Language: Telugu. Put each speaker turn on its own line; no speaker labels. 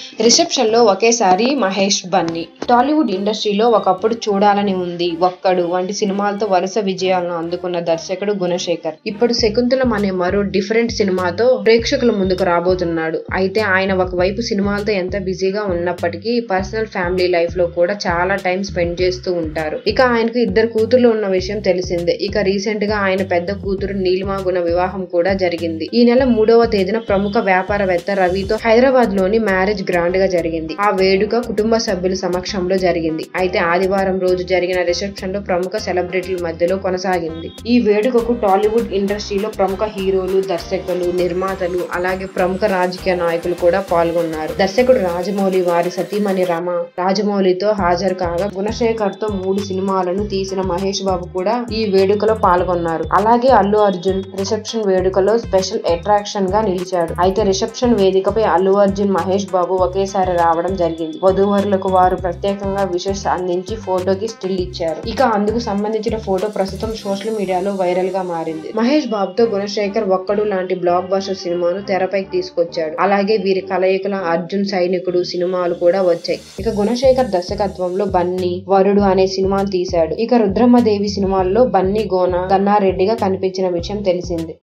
రిసెప్షన్ లో ఒకేసారి మహేష్ బన్నీ టాలీవుడ్ ఇండస్ట్రీలో ఒకప్పుడు చూడాలని ఉంది ఒక్కడు వంటి సినిమాలతో వరుస విజయాలను అందుకున్న దర్శకుడు గుణశేఖర్ ఇప్పుడు శకుంతలం అనే మరో డిఫరెంట్ సినిమాతో ప్రేక్షకుల ముందుకు రాబోతున్నాడు అయితే ఆయన ఒకవైపు సినిమాలతో ఎంత బిజీగా ఉన్నప్పటికీ పర్సనల్ ఫ్యామిలీ లైఫ్ లో కూడా చాలా టైం స్పెండ్ చేస్తూ ఉంటారు ఇక ఆయనకు ఇద్దరు కూతుర్లు ఉన్న విషయం తెలిసిందే ఇక రీసెంట్ గా ఆయన పెద్ద కూతురు నీలిమా గుణ వివాహం కూడా జరిగింది ఈ నెల మూడవ తేదీన ప్రముఖ వ్యాపారవేత్త రవితో హైదరాబాద్ లోని మ్యారేజ్ గ్రాండ్ గా జరిగింది ఆ వేడుక కుటుంబ సభ్యుల సమక్షంలో జరిగింది అయితే ఆదివారం రోజు జరిగిన రిసెప్షన్ లో ప్రముఖ సెలబ్రిటీల మధ్యలో కొనసాగింది ఈ వేడుకకు టాలీవుడ్ ఇండస్ట్రీలో ప్రముఖ హీరోలు దర్శకులు నిర్మాతలు అలాగే ప్రముఖ రాజకీయ నాయకులు కూడా పాల్గొన్నారు దర్శకుడు రాజమౌళి వారి సతీమణి రమ రాజమౌళితో హాజరు కాగా గుణశేఖర్ తో మూడు సినిమాలను తీసిన మహేష్ బాబు కూడా ఈ వేడుకలో పాల్గొన్నారు అలాగే అల్లు అర్జున్ రిసెప్షన్ వేడుకలో స్పెషల్ అట్రాక్షన్ గా నిలిచాడు అయితే రిసెప్షన్ వేదికపై అల్లు అర్జున్ మహేష్ బాబు ఒకేసారి రావడం జరిగింది వధూవరులకు వారు ప్రత్యేకంగా విషెస్ అందించి ఫోటోకి స్టిల్ ఇచ్చారు ఇక అందుకు సంబంధించిన ఫోటో ప్రస్తుతం సోషల్ మీడియాలో వైరల్ గా మారింది మహేష్ బాబుతో గుణశేఖర్ ఒక్కడు లాంటి బ్లాక్ బస్టర్ సినిమాను తెరపైకి తీసుకొచ్చాడు అలాగే వీరి కలయికల అర్జున్ సైనికుడు సినిమాలు కూడా వచ్చాయి ఇక గుణశేఖర్ దర్శకత్వంలో బన్నీ వరుడు అనే సినిమాను తీశాడు ఇక రుద్రమ్మదేవి సినిమాల్లో బన్నీ గోన గన్నారెడ్డిగా కనిపించిన విషయం తెలిసిందే